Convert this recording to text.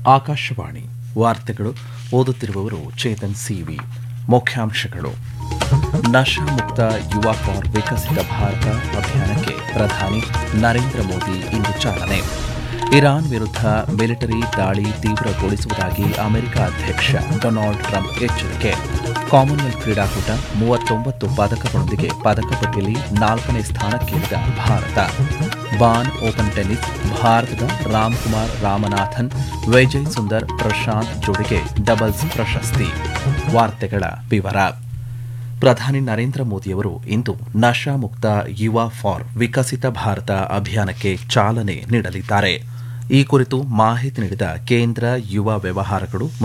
ಆಕಾಶವಾಣಿ ವಾರ್ತೆಗಳು ಓದುತ್ತಿರುವವರು ಚೇತನ್ ಸಿವಿ ಮುಖ್ಯಾಂಶಗಳು ನಶಾಮುಕ್ತ ಯುವ ಫಾರ್ ವಿಕಸಿತ ಭಾರತ ಅಭಿಯಾನಕ್ಕೆ ಪ್ರಧಾನಿ ನರೇಂದ್ರ ಮೋದಿ ಇಂದು ಚಾಲನೆ ಇರಾನ್ ವಿರುದ್ಧ ಮಿಲಿಟರಿ ದಾಳಿ ತೀವ್ರಗೊಳಿಸುವುದಾಗಿ ಅಮೆರಿಕ ಅಧ್ಯಕ್ಷ ಡೊನಾಲ್ಡ್ ಟ್ರಂಪ್ ಎಚ್ಚರಿಕೆ ಕಾಮನ್ವೆಲ್ತ್ ಕ್ರೀಡಾಕೂಟ ಮೂವತ್ತೊಂಬತ್ತು ಪದಕಗಳೊಂದಿಗೆ ಪದಕ ಪಟ್ಟಿಯಲ್ಲಿ ನಾಲ್ಕನೇ ಸ್ಥಾನಕ್ಕೇರಿದ ಭಾರತ ಬಾನ್ ಓಪನ್ ಟೆನ್ನಿಸ್ ಭಾರತದ ರಾಮ್ಕುಮಾರ್ ರಾಮನಾಥನ್ ವಿಜಯ್ ಸುಂದರ್ ಪ್ರಶಾಂತ್ ಜೋಡಿಗೆ ಡಬಲ್ಸ್ ಪ್ರಶಸ್ತಿ ವಾರ್ತೆಗಳ ವಿವರ ಪ್ರಧಾನಿ ನರೇಂದ್ರ ಮೋದಿಯವರು ಇಂದು ನಶಾಮುಕ್ತ ಯುವ ಫಾರ್ ವಿಕಸಿತ ಭಾರತ ಅಭಿಯಾನಕ್ಕೆ ಚಾಲನೆ ನೀಡಲಿದ್ದಾರೆ ಈ ಕುರಿತು ಮಾಹಿತಿ ನೀಡಿದ ಕೇಂದ್ರ ಯುವ ವ್ಯವಹಾರಗಳು